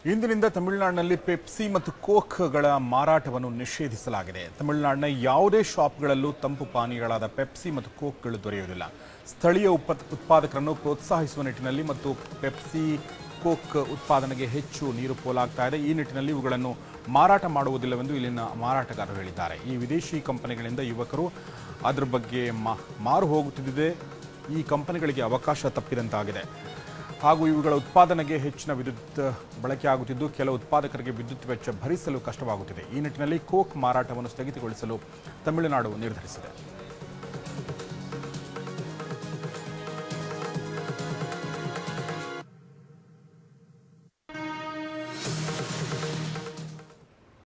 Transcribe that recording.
ಇಂದಿನಿಂದ ತಮಿಳುನಾಡಿನಲ್ಲಿ ಪೆಪ್ಸಿ ಮತ್ತು ಕೋಕ್ಗಳ ಮಾರಾಟವನ್ನು ನಿಷೇಧಿಸಲಾಗಿದೆ ತಮಿಳುನಾಡಿನ ಯಾವುದೇ ಶಾಪ್ಗಳಲ್ಲೂ ತಂಪು ಪಾನೀಯಗಳಾದ ಪೆಪ್ಸಿ ಮತ್ತು ಕೋಕ್ಗಳು ದೊರೆಯುವುದಿಲ್ಲ ಸ್ಥಳೀಯ ಉಪ ಉತ್ಪಾದಕರನ್ನು ಪ್ರೋತ್ಸಾಹಿಸುವ ನಿಟ್ಟಿನಲ್ಲಿ ಮತ್ತು ಪೆಪ್ಸಿ ಕೋಕ್ ಉತ್ಪಾದನೆಗೆ ಹೆಚ್ಚು ನೀರು ಪೋಲಾಗ್ತಾ ಇದೆ ಈ ನಿಟ್ಟಿನಲ್ಲಿ ಇವುಗಳನ್ನು ಮಾರಾಟ ಮಾಡುವುದಿಲ್ಲವೆಂದು ಇಲ್ಲಿನ ಮಾರಾಟಗಾರರು ಹೇಳಿದ್ದಾರೆ ಈ ವಿದೇಶಿ ಕಂಪನಿಗಳಿಂದ ಯುವಕರು ಅದರ ಬಗ್ಗೆ ಮಾ ಮಾರು ಹೋಗುತ್ತಿದ್ದಿದೆ ಈ ಕಂಪನಿಗಳಿಗೆ ಅವಕಾಶ ತಪ್ಪಿದಂತಾಗಿದೆ ಹಾಗೂ ಇವುಗಳ ಉತ್ಪಾದನೆಗೆ ಹೆಚ್ಚಿನ ವಿದ್ಯುತ್ ಬಳಕೆ ಆಗುತ್ತಿದ್ದು ಕೆಲ ಉತ್ಪಾದಕರಿಗೆ ವಿದ್ಯುತ್ ವೆಚ್ಚ ಭರಿಸಲು ಕಷ್ಟವಾಗುತ್ತಿದೆ ಈ ನಿಟ್ಟಿನಲ್ಲಿ ಕೋಕ್ ಮಾರಾಟವನ್ನು ಸ್ಥಗಿತಗೊಳಿಸಲು ತಮಿಳುನಾಡು ನಿರ್ಧರಿಸಿದೆ